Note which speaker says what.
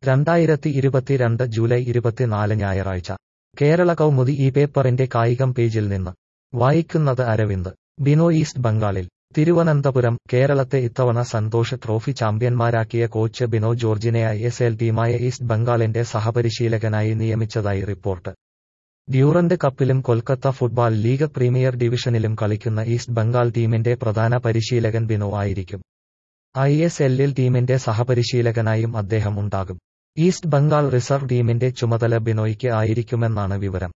Speaker 1: രണ്ടായിരത്തി ഇരുപത്തിരണ്ട് ജൂലൈ ഇരുപത്തിനാല് ഞായറാഴ്ച കേരള കൗമുദി ഈ പേപ്പറിന്റെ കായികം പേജിൽ നിന്ന് വായിക്കുന്നത് അരവിന്ദ് ബിനോ ഈസ്റ്റ് ബംഗാളിൽ തിരുവനന്തപുരം കേരളത്തെ ഇത്തവണ സന്തോഷ് ട്രോഫി ചാമ്പ്യന്മാരാക്കിയ കോച്ച് ബിനോ ജോർജിനെ ഐ എസ് എൽ ടീമായ ഈസ്റ്റ് ബംഗാളിന്റെ സഹപരിശീലകനായി നിയമിച്ചതായി റിപ്പോർട്ട് ഡ്യൂറന്റ് കപ്പിലും കൊൽക്കത്ത ഫുട്ബോൾ ലീഗ് പ്രീമിയർ ഡിവിഷനിലും കളിക്കുന്ന ഈസ്റ്റ് ബംഗാൾ ടീമിന്റെ പ്രധാന പരിശീലകൻ ബിനോ ആയിരിക്കും ഐ എസ് എല്ലിൽ ടീമിന്റെ സഹപരിശീലകനായും അദ്ദേഹം ഉണ്ടാകും ഈസ്റ്റ് ബംഗാൾ റിസർവ് ടീമിന്റെ ചുമതല ബിനോയ്ക്ക് ആയിരിക്കുമെന്നാണ് വിവരം